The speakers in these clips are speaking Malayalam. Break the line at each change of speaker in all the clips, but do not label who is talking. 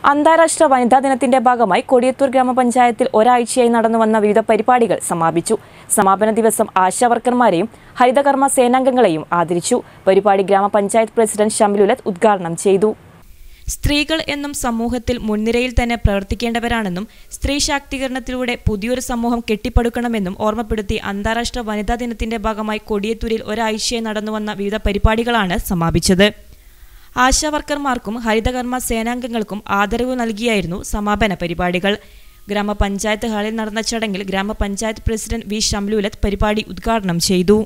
അന്താരാഷ്ട്ര വനിതാ ദിനത്തിന്റെ ഭാഗമായി കൊടിയത്തൂർ ഗ്രാമപഞ്ചായത്തിൽ ഒരാഴ്ചയായി നടന്നുവന്ന വിവിധ പരിപാടികൾ സമാപിച്ചു സമാപന ദിവസം ആശാവർക്കർമാരെയും ഹരിതകർമ്മ സേനാംഗങ്ങളെയും ആദരിച്ചു പരിപാടി ഗ്രാമപഞ്ചായത്ത് പ്രസിഡന്റ് ഷമിലുലത്ത് ഉദ്ഘാടനം ചെയ്തു സ്ത്രീകൾ എന്നും സമൂഹത്തിൽ മുൻനിരയിൽ തന്നെ പ്രവർത്തിക്കേണ്ടവരാണെന്നും സ്ത്രീ ശാക്തീകരണത്തിലൂടെ പുതിയൊരു സമൂഹം കെട്ടിപ്പടുക്കണമെന്നും ഓർമ്മപ്പെടുത്തി അന്താരാഷ്ട്ര വനിതാ ദിനത്തിന്റെ ഭാഗമായി കൊടിയത്തൂരിൽ ഒരാഴ്ചയായി നടന്നുവന്ന വിവിധ പരിപാടികളാണ് സമാപിച്ചത് ആശാവർക്കർമാർക്കും ഹരിതകർമ്മ സേനാംഗങ്ങൾക്കും ആദരവ് നൽകിയായിരുന്നു സമാപന പരിപാടികൾ ഗ്രാമപഞ്ചായത്ത് ഹാളിൽ നടന്ന ചടങ്ങിൽ ഗ്രാമപഞ്ചായത്ത് പ്രസിഡന്റ് വി ഷംലൂലത്ത് പരിപാടി ഉദ്ഘാടനം ചെയ്തു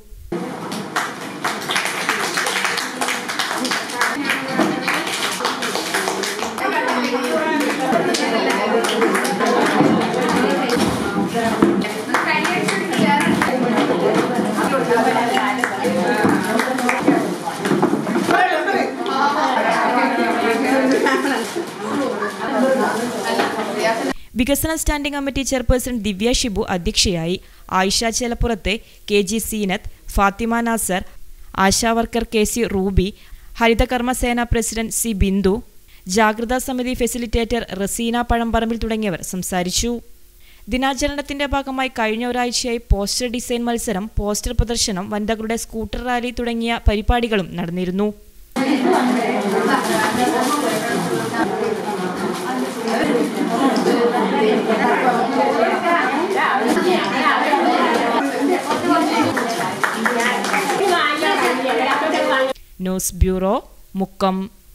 വികസന standing committee chairperson Divya Shibu അധ്യക്ഷയായി ആയിഷ ചേലപ്പുറത്തെ K G Seenath Fathima Nasar ASHA worker K C Ruby ഹരിതകർമ്മസേന പ്രസിഡന്റ് സി ബിന്ദു ജാഗ്രതാ സമിതി ഫെസിലിറ്റേറ്റർ റസീന പഴമ്പറമ്പിൽ തുടങ്ങിയവർ സംസാരിച്ചു ദിനാചരണത്തിന്റെ ഭാഗമായി കഴിഞ്ഞ ഒരാഴ്ചയായി പോസ്റ്റർ ഡിസൈൻ മത്സരം പോസ്റ്റർ പ്രദർശനം വനിതകളുടെ സ്കൂട്ടർ റാലി തുടങ്ങിയ പരിപാടികളും നടന്നിരുന്നു ന്യൂസ് ബ്യൂറോ മുക്കം